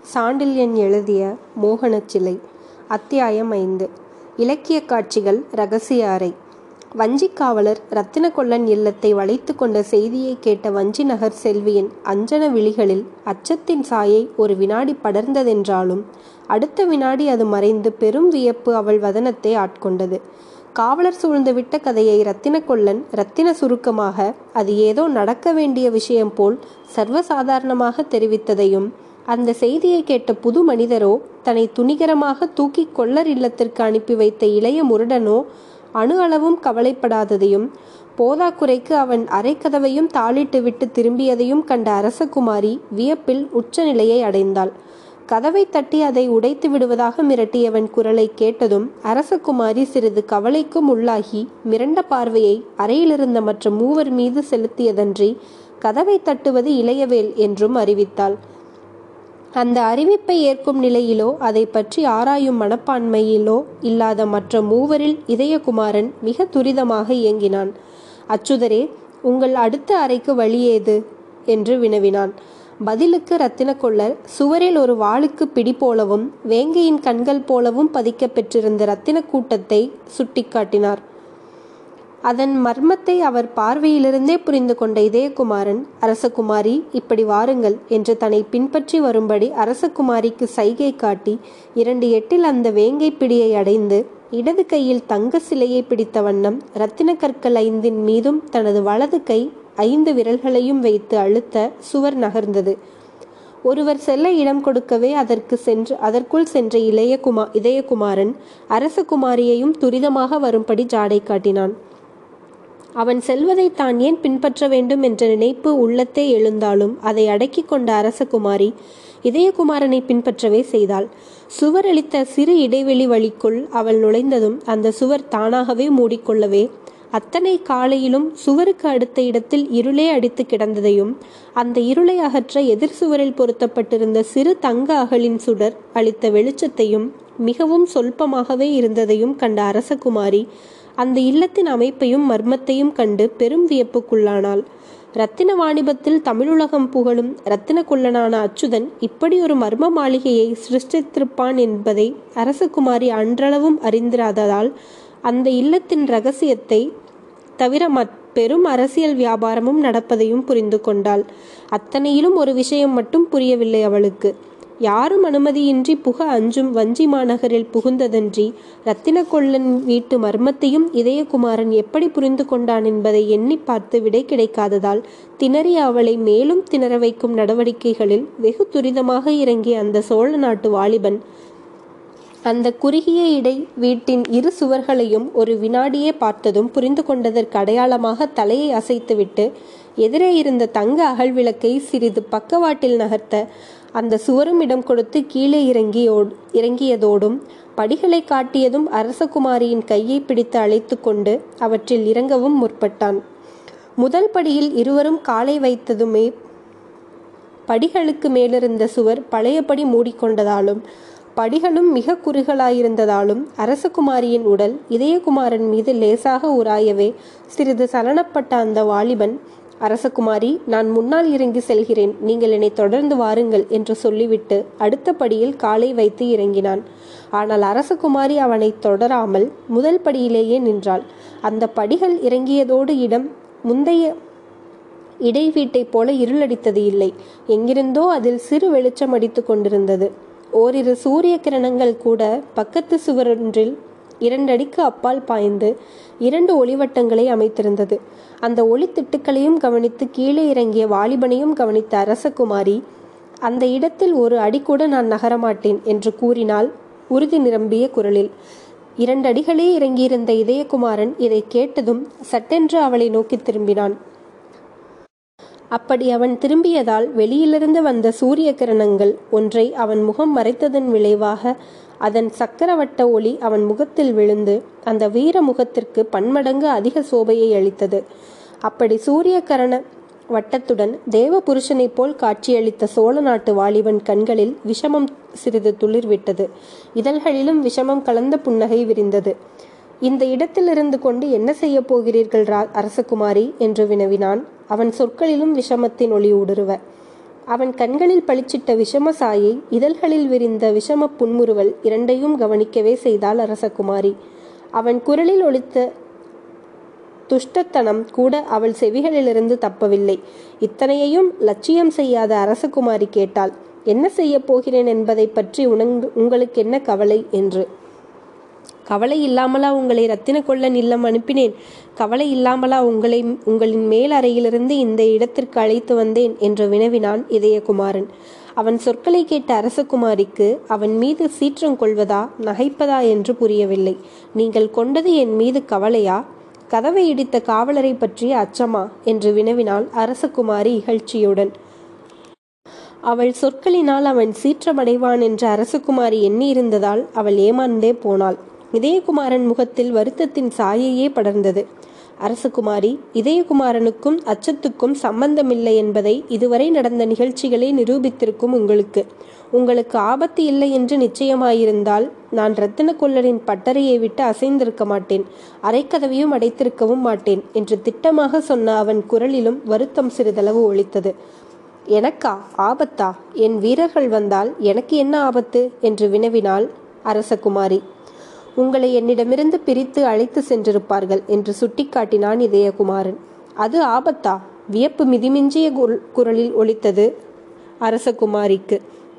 சாண்டில்யன் எழுதிய மோகனச் சிலை அத்தியாயம் ஐந்து இலக்கிய காட்சிகள் ரகசிய அறை வஞ்சிக் காவலர் ரத்தினகொல்லன் இல்லத்தை வளைத்து கொண்ட செய்தியை கேட்ட வஞ்சி நகர் செல்வியின் அஞ்சன விழிகளில் அச்சத்தின் சாயை ஒரு வினாடி படர்ந்ததென்றாலும் அடுத்த வினாடி அது மறைந்து பெரும் வியப்பு அவள் வதனத்தை ஆட்கொண்டது காவலர் சூழ்ந்துவிட்ட கதையை ரத்தினகொல்லன் ரத்தின சுருக்கமாக அது ஏதோ நடக்க வேண்டிய விஷயம் போல் சர்வசாதாரணமாக தெரிவித்ததையும் அந்த செய்தியை கேட்ட புது மனிதரோ தன்னை துணிகரமாக தூக்கி கொள்ளர் இல்லத்திற்கு அனுப்பி வைத்த இளைய முருடனோ அணு அளவும் கவலைப்படாததையும் போதாக்குறைக்கு அவன் அரைக்கதவையும் தாளிட்டு விட்டு திரும்பியதையும் கண்ட அரசகுமாரி வியப்பில் உச்சநிலையை அடைந்தாள் கதவை தட்டி அதை உடைத்து விடுவதாக மிரட்டியவன் குரலை கேட்டதும் அரசகுமாரி சிறிது கவலைக்கும் உள்ளாகி மிரண்ட பார்வையை அறையிலிருந்த மற்ற மூவர் மீது செலுத்தியதன்றி கதவை தட்டுவது இளையவேல் என்றும் அறிவித்தாள் அந்த அறிவிப்பை ஏற்கும் நிலையிலோ அதை பற்றி ஆராயும் மனப்பான்மையிலோ இல்லாத மற்ற மூவரில் இதயகுமாரன் மிக துரிதமாக இயங்கினான் அச்சுதரே உங்கள் அடுத்த அறைக்கு வழியேது என்று வினவினான் பதிலுக்கு ரத்தின கொள்ளர் சுவரில் ஒரு வாளுக்கு பிடி போலவும் வேங்கையின் கண்கள் போலவும் பதிக்க பெற்றிருந்த ரத்தின கூட்டத்தை சுட்டிக்காட்டினார் அதன் மர்மத்தை அவர் பார்வையிலிருந்தே புரிந்து கொண்ட இதயகுமாரன் அரசகுமாரி இப்படி வாருங்கள் என்று தன்னை பின்பற்றி வரும்படி அரசகுமாரிக்கு சைகை காட்டி இரண்டு எட்டில் அந்த வேங்கை பிடியை அடைந்து இடது கையில் தங்க சிலையை பிடித்த வண்ணம் இரத்தின கற்கள் ஐந்தின் மீதும் தனது வலது கை ஐந்து விரல்களையும் வைத்து அழுத்த சுவர் நகர்ந்தது ஒருவர் செல்ல இடம் கொடுக்கவே அதற்கு சென்று அதற்குள் சென்ற இளையகுமா இதயகுமாரன் அரசகுமாரியையும் துரிதமாக வரும்படி ஜாடை காட்டினான் அவன் செல்வதை தான் ஏன் பின்பற்ற வேண்டும் என்ற நினைப்பு உள்ளத்தே எழுந்தாலும் அதை அடக்கி கொண்ட அரசகுமாரி இதயகுமாரனை பின்பற்றவே செய்தாள் சுவர் அளித்த சிறு இடைவெளி வழிக்குள் அவள் நுழைந்ததும் அந்த சுவர் தானாகவே மூடிக்கொள்ளவே அத்தனை காலையிலும் சுவருக்கு அடுத்த இடத்தில் இருளே அடித்து கிடந்ததையும் அந்த இருளை அகற்ற எதிர் சுவரில் பொருத்தப்பட்டிருந்த சிறு தங்க அகலின் சுடர் அளித்த வெளிச்சத்தையும் மிகவும் சொல்பமாகவே இருந்ததையும் கண்ட அரசகுமாரி அந்த இல்லத்தின் அமைப்பையும் மர்மத்தையும் கண்டு பெரும் வியப்புக்குள்ளானாள் ரத்தின வாணிபத்தில் தமிழுலகம் புகழும் ரத்தின குள்ளனான அச்சுதன் இப்படி ஒரு மர்ம மாளிகையை சிருஷ்டித்திருப்பான் என்பதை அரசகுமாரி அன்றளவும் அறிந்திராததால் அந்த இல்லத்தின் ரகசியத்தை தவிர மற் பெரும் அரசியல் வியாபாரமும் நடப்பதையும் புரிந்து கொண்டாள் அத்தனையிலும் ஒரு விஷயம் மட்டும் புரியவில்லை அவளுக்கு யாரும் அனுமதியின்றி புக அஞ்சும் வஞ்சி மாநகரில் புகுந்ததன்றி ரத்தின கொள்ளன் வீட்டு மர்மத்தையும் இதயகுமாரன் எப்படி புரிந்து கொண்டான் என்பதை எண்ணி பார்த்து விடை கிடைக்காததால் திணறிய அவளை மேலும் திணற வைக்கும் நடவடிக்கைகளில் வெகு துரிதமாக இறங்கிய அந்த சோழ நாட்டு வாலிபன் அந்த குறுகிய இடை வீட்டின் இரு சுவர்களையும் ஒரு வினாடியே பார்த்ததும் புரிந்து கொண்டதற்கு அடையாளமாக தலையை அசைத்துவிட்டு எதிரே இருந்த தங்க அகல் விளக்கை சிறிது பக்கவாட்டில் நகர்த்த அந்த சுவரும் இடம் கொடுத்து கீழே இறங்கியோ இறங்கியதோடும் படிகளை காட்டியதும் அரசகுமாரியின் கையை பிடித்து அழைத்து கொண்டு அவற்றில் இறங்கவும் முற்பட்டான் முதல் படியில் இருவரும் காலை வைத்ததுமே படிகளுக்கு மேலிருந்த சுவர் பழையபடி மூடிக்கொண்டதாலும் படிகளும் மிக குறுகலாயிருந்ததாலும் அரசகுமாரியின் உடல் இதயகுமாரன் மீது லேசாக உராயவே சிறிது சலனப்பட்ட அந்த வாலிபன் அரசகுமாரி நான் முன்னால் இறங்கி செல்கிறேன் நீங்கள் என்னை தொடர்ந்து வாருங்கள் என்று சொல்லிவிட்டு அடுத்த படியில் காலை வைத்து இறங்கினான் ஆனால் அரசகுமாரி அவனை தொடராமல் முதல் படியிலேயே நின்றாள் அந்த படிகள் இறங்கியதோடு இடம் முந்தைய இடை வீட்டைப் போல இருளடித்தது இல்லை எங்கிருந்தோ அதில் சிறு வெளிச்சம் அடித்து கொண்டிருந்தது ஓரிரு சூரிய கிரணங்கள் கூட பக்கத்து சுவரொன்றில் இரண்டடிக்கு அப்பால் பாய்ந்து இரண்டு ஒளிவட்டங்களை அமைத்திருந்தது அந்த ஒளி திட்டுக்களையும் கவனித்து கீழே இறங்கிய வாலிபனையும் கவனித்த அரசகுமாரி அந்த இடத்தில் ஒரு அடி கூட நான் நகரமாட்டேன் என்று கூறினால் உறுதி நிரம்பிய குரலில் இரண்டு அடிகளே இறங்கியிருந்த இதயகுமாரன் இதை கேட்டதும் சட்டென்று அவளை நோக்கி திரும்பினான் அப்படி அவன் திரும்பியதால் வெளியிலிருந்து வந்த சூரிய கிரணங்கள் ஒன்றை அவன் முகம் மறைத்ததன் விளைவாக அதன் சக்கரவட்ட ஒளி அவன் முகத்தில் விழுந்து அந்த வீர முகத்திற்கு பன்மடங்கு அதிக சோபையை அளித்தது அப்படி சூரிய கரண வட்டத்துடன் தேவ புருஷனைப் போல் காட்சியளித்த சோழ நாட்டு வாலிபன் கண்களில் விஷமம் சிறிது துளிர்விட்டது இதழ்களிலும் விஷமம் கலந்த புன்னகை விரிந்தது இந்த இடத்தில் இருந்து கொண்டு என்ன செய்ய போகிறீர்கள் ரா அரசகுமாரி என்று வினவினான் அவன் சொற்களிலும் விஷமத்தின் ஒளி ஊடுருவ அவன் கண்களில் பளிச்சிட்ட விஷம சாயை இதழ்களில் விரிந்த விஷம புன்முறுவல் இரண்டையும் கவனிக்கவே செய்தாள் அரசகுமாரி அவன் குரலில் ஒலித்த துஷ்டத்தனம் கூட அவள் செவிகளிலிருந்து தப்பவில்லை இத்தனையையும் லட்சியம் செய்யாத அரசகுமாரி கேட்டாள் என்ன செய்யப் போகிறேன் என்பதை பற்றி உனங்கு உங்களுக்கு என்ன கவலை என்று கவலை இல்லாமலா உங்களை ரத்தின கொள்ளன் இல்லம் அனுப்பினேன் கவலை இல்லாமலா உங்களை உங்களின் மேல் அறையிலிருந்து இந்த இடத்திற்கு அழைத்து வந்தேன் என்று வினவினான் இதயகுமாரன் அவன் சொற்களை கேட்ட அரசகுமாரிக்கு அவன் மீது சீற்றம் கொள்வதா நகைப்பதா என்று புரியவில்லை நீங்கள் கொண்டது என் மீது கவலையா கதவை இடித்த காவலரை பற்றிய அச்சமா என்று வினவினாள் அரசகுமாரி இகழ்ச்சியுடன் அவள் சொற்களினால் அவன் சீற்றமடைவான் என்று அரசகுமாரி எண்ணியிருந்ததால் அவள் ஏமாந்தே போனாள் இதயகுமாரன் முகத்தில் வருத்தத்தின் சாயையே படர்ந்தது அரசகுமாரி இதயகுமாரனுக்கும் அச்சத்துக்கும் சம்பந்தமில்லை என்பதை இதுவரை நடந்த நிகழ்ச்சிகளே நிரூபித்திருக்கும் உங்களுக்கு உங்களுக்கு ஆபத்து இல்லை என்று நிச்சயமாயிருந்தால் நான் ரத்தின கொள்ளரின் பட்டறையை விட்டு அசைந்திருக்க மாட்டேன் அரைக்கதவையும் அடைத்திருக்கவும் மாட்டேன் என்று திட்டமாக சொன்ன அவன் குரலிலும் வருத்தம் சிறிதளவு ஒழித்தது எனக்கா ஆபத்தா என் வீரர்கள் வந்தால் எனக்கு என்ன ஆபத்து என்று வினவினாள் அரசகுமாரி உங்களை என்னிடமிருந்து பிரித்து அழைத்து சென்றிருப்பார்கள் என்று சுட்டிக்காட்டினான் இதயகுமாரன் அது ஆபத்தா வியப்பு மிதிமிஞ்சிய குரலில் ஒலித்தது அரசகுமாரிக்கு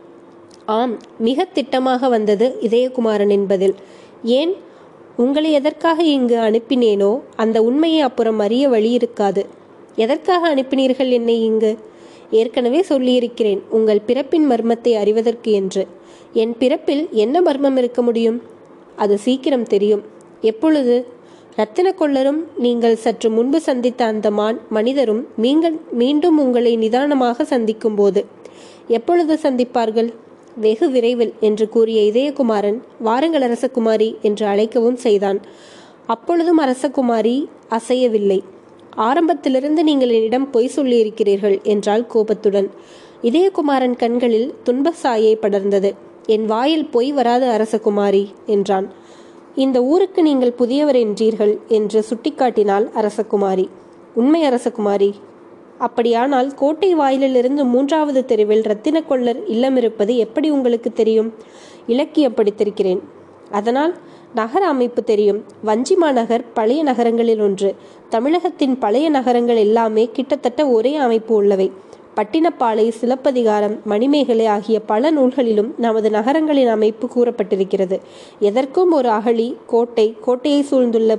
ஆம் மிக திட்டமாக வந்தது இதயகுமாரன் என்பதில் ஏன் உங்களை எதற்காக இங்கு அனுப்பினேனோ அந்த உண்மையை அப்புறம் அறிய வழி இருக்காது எதற்காக அனுப்பினீர்கள் என்னை இங்கு ஏற்கனவே சொல்லியிருக்கிறேன் உங்கள் பிறப்பின் மர்மத்தை அறிவதற்கு என்று என் பிறப்பில் என்ன மர்மம் இருக்க முடியும் அது சீக்கிரம் தெரியும் எப்பொழுது ரத்தின கொள்ளரும் நீங்கள் சற்று முன்பு சந்தித்த அந்த மான் மனிதரும் நீங்கள் மீண்டும் உங்களை நிதானமாக சந்திக்கும் போது எப்பொழுது சந்திப்பார்கள் வெகு விரைவில் என்று கூறிய இதயகுமாரன் வாருங்கள் அரசகுமாரி என்று அழைக்கவும் செய்தான் அப்பொழுதும் அரசகுமாரி அசையவில்லை ஆரம்பத்திலிருந்து நீங்கள் என்னிடம் பொய் சொல்லியிருக்கிறீர்கள் என்றால் கோபத்துடன் இதயகுமாரன் கண்களில் துன்ப சாயை படர்ந்தது என் வாயில் பொய் வராத அரசகுமாரி என்றான் இந்த ஊருக்கு நீங்கள் புதியவர் என்றீர்கள் என்று சுட்டிக்காட்டினாள் அரசகுமாரி உண்மை அரசகுமாரி அப்படியானால் கோட்டை வாயிலிலிருந்து மூன்றாவது தெருவில் ரத்தின கொள்ளர் இல்லம் இருப்பது எப்படி உங்களுக்கு தெரியும் இலக்கியம் படித்திருக்கிறேன் அதனால் நகர அமைப்பு தெரியும் வஞ்சிமா நகர் பழைய நகரங்களில் ஒன்று தமிழகத்தின் பழைய நகரங்கள் எல்லாமே கிட்டத்தட்ட ஒரே அமைப்பு உள்ளவை பட்டினப்பாலை சிலப்பதிகாரம் மணிமேகலை ஆகிய பல நூல்களிலும் நமது நகரங்களின் அமைப்பு கூறப்பட்டிருக்கிறது எதற்கும் ஒரு அகழி கோட்டை கோட்டையை சூழ்ந்துள்ள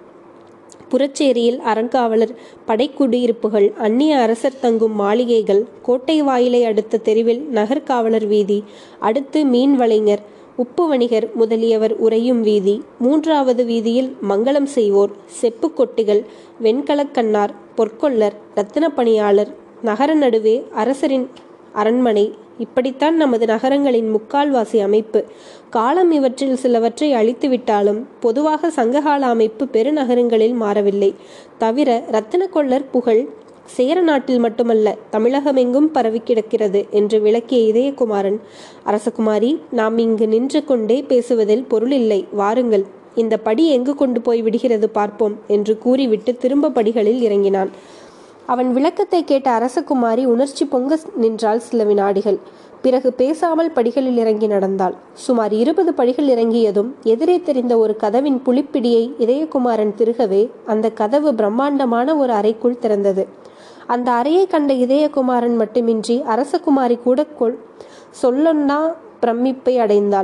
புறச்சேரியில் அறங்காவலர் படைக்குடியிருப்புகள் அந்நிய அரசர் தங்கும் மாளிகைகள் கோட்டை வாயிலை அடுத்த தெருவில் நகர்காவலர் வீதி அடுத்து மீன் வலைஞர் உப்பு வணிகர் முதலியவர் உறையும் வீதி மூன்றாவது வீதியில் மங்களம் செய்வோர் செப்பு கொட்டிகள் வெண்கலக்கண்ணார் பொற்கொள்ளர் இரத்தின பணியாளர் நகர நடுவே அரசரின் அரண்மனை இப்படித்தான் நமது நகரங்களின் முக்கால்வாசி அமைப்பு காலம் இவற்றில் சிலவற்றை அழித்துவிட்டாலும் பொதுவாக சங்ககால அமைப்பு பெருநகரங்களில் மாறவில்லை தவிர ரத்தின கொள்ளர் புகழ் சேர நாட்டில் மட்டுமல்ல தமிழகமெங்கும் பரவி கிடக்கிறது என்று விளக்கிய இதயகுமாரன் அரசகுமாரி நாம் இங்கு நின்று கொண்டே பேசுவதில் பொருளில்லை வாருங்கள் இந்த படி எங்கு கொண்டு போய் விடுகிறது பார்ப்போம் என்று கூறிவிட்டு திரும்ப படிகளில் இறங்கினான் அவன் விளக்கத்தை கேட்ட அரசகுமாரி உணர்ச்சி பொங்க நின்றாள் சில வினாடிகள் பிறகு பேசாமல் படிகளில் இறங்கி நடந்தாள் சுமார் இருபது படிகள் இறங்கியதும் எதிரே தெரிந்த ஒரு கதவின் புலிப்பிடியை இதயகுமாரன் திருகவே அந்த கதவு பிரம்மாண்டமான ஒரு அறைக்குள் திறந்தது அந்த அறையை கண்ட இதயகுமாரன் மட்டுமின்றி அரசகுமாரி கூட கொள் சொல்லொன்னா பிரமிப்பை அடைந்தாள்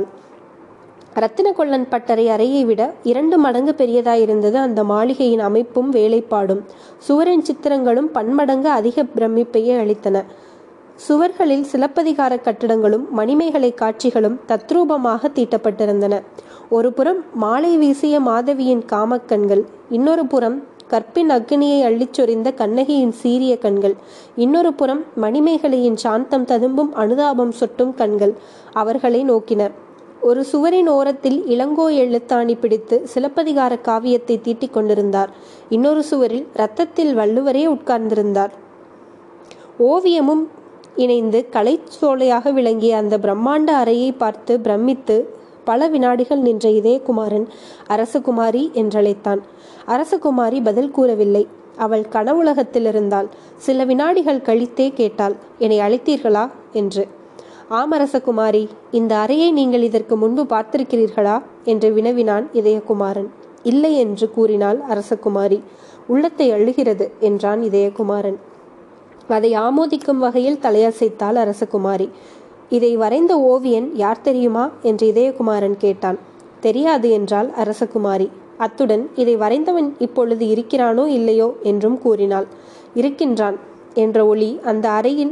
ரத்தின கொள்ளன் பட்டறை அறையை விட இரண்டு மடங்கு பெரியதாயிருந்தது அந்த மாளிகையின் அமைப்பும் வேலைப்பாடும் சுவரின் சித்திரங்களும் பன்மடங்கு அதிக பிரமிப்பையே அளித்தன சுவர்களில் சிலப்பதிகார கட்டிடங்களும் மணிமேகலை காட்சிகளும் தத்ரூபமாக தீட்டப்பட்டிருந்தன ஒரு புறம் மாலை வீசிய மாதவியின் காமக்கண்கள் இன்னொரு புறம் கற்பின் அக்னியை அள்ளிச் சொரிந்த கண்ணகியின் சீரிய கண்கள் இன்னொரு புறம் மணிமேகலையின் சாந்தம் ததும்பும் அனுதாபம் சொட்டும் கண்கள் அவர்களை நோக்கின ஒரு சுவரின் ஓரத்தில் இளங்கோ எழுத்தாணி பிடித்து சிலப்பதிகார காவியத்தை தீட்டிக் கொண்டிருந்தார் இன்னொரு சுவரில் இரத்தத்தில் வள்ளுவரே உட்கார்ந்திருந்தார் ஓவியமும் இணைந்து கலைச்சோலையாக விளங்கிய அந்த பிரம்மாண்ட அறையை பார்த்து பிரமித்து பல வினாடிகள் நின்ற இதயகுமாரன் அரசகுமாரி என்றழைத்தான் அரசகுமாரி பதில் கூறவில்லை அவள் கனவுலகத்தில் இருந்தாள் சில வினாடிகள் கழித்தே கேட்டாள் என்னை அழைத்தீர்களா என்று ஆம் அரசகுமாரி இந்த அறையை நீங்கள் இதற்கு முன்பு பார்த்திருக்கிறீர்களா என்று வினவினான் இதயகுமாரன் இல்லை என்று கூறினாள் அரசகுமாரி உள்ளத்தை அழுகிறது என்றான் இதயகுமாரன் அதை ஆமோதிக்கும் வகையில் தலையசைத்தாள் அரசகுமாரி இதை வரைந்த ஓவியன் யார் தெரியுமா என்று இதயகுமாரன் கேட்டான் தெரியாது என்றாள் அரசகுமாரி அத்துடன் இதை வரைந்தவன் இப்பொழுது இருக்கிறானோ இல்லையோ என்றும் கூறினாள் இருக்கின்றான் என்ற ஒளி அந்த அறையின்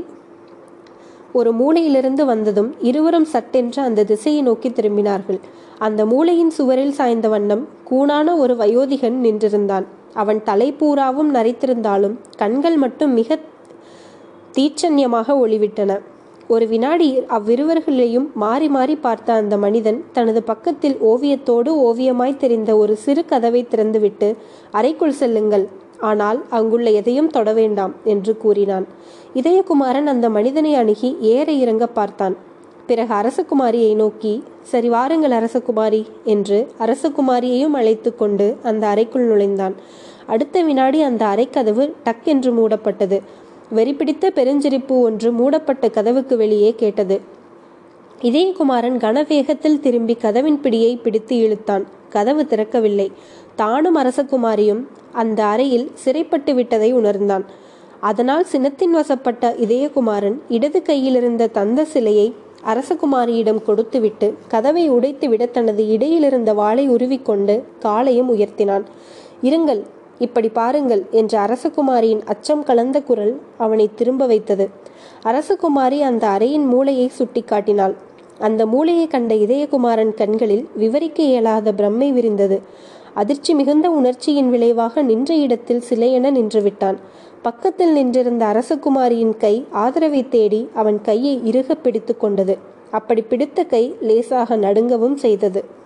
ஒரு மூலையிலிருந்து வந்ததும் இருவரும் சட்டென்று அந்த திசையை நோக்கி திரும்பினார்கள் அந்த மூளையின் சுவரில் சாய்ந்த வண்ணம் கூணான ஒரு வயோதிகன் நின்றிருந்தான் அவன் தலை பூராவும் நரைத்திருந்தாலும் கண்கள் மட்டும் மிக தீட்சண்யமாக ஒளிவிட்டன ஒரு வினாடி அவ்விருவர்களையும் மாறி மாறி பார்த்த அந்த மனிதன் தனது பக்கத்தில் ஓவியத்தோடு ஓவியமாய் தெரிந்த ஒரு சிறு கதவை திறந்துவிட்டு அறைக்குள் செல்லுங்கள் ஆனால் அங்குள்ள எதையும் தொட வேண்டாம் என்று கூறினான் இதயகுமாரன் அந்த மனிதனை அணுகி ஏற இறங்க பார்த்தான் பிறகு அரசகுமாரியை நோக்கி சரி வாருங்கள் அரசகுமாரி என்று அரசகுமாரியையும் அழைத்து கொண்டு அந்த அறைக்குள் நுழைந்தான் அடுத்த வினாடி அந்த அறைக்கதவு டக் என்று மூடப்பட்டது வெறிப்பிடித்த பெருஞ்சிரிப்பு ஒன்று மூடப்பட்ட கதவுக்கு வெளியே கேட்டது இதயகுமாரன் கனவேகத்தில் திரும்பி கதவின் பிடியை பிடித்து இழுத்தான் கதவு திறக்கவில்லை தானும் அரசகுமாரியும் அந்த அறையில் சிறைப்பட்டு விட்டதை உணர்ந்தான் அதனால் சினத்தின் வசப்பட்ட இதயகுமாரன் இடது கையிலிருந்த தந்த சிலையை அரசகுமாரியிடம் கொடுத்துவிட்டு கதவை உடைத்துவிட தனது இடையிலிருந்த வாளை உருவிக்கொண்டு காலையும் உயர்த்தினான் இருங்கள் இப்படி பாருங்கள் என்ற அரசகுமாரியின் அச்சம் கலந்த குரல் அவனை திரும்ப வைத்தது அரசகுமாரி அந்த அறையின் மூளையை சுட்டிக்காட்டினாள் அந்த மூளையை கண்ட இதயகுமாரன் கண்களில் விவரிக்க இயலாத பிரம்மை விரிந்தது அதிர்ச்சி மிகுந்த உணர்ச்சியின் விளைவாக நின்ற இடத்தில் சிலையென நின்றுவிட்டான் பக்கத்தில் நின்றிருந்த அரசகுமாரியின் கை ஆதரவை தேடி அவன் கையை இறுக பிடித்து கொண்டது அப்படி பிடித்த கை லேசாக நடுங்கவும் செய்தது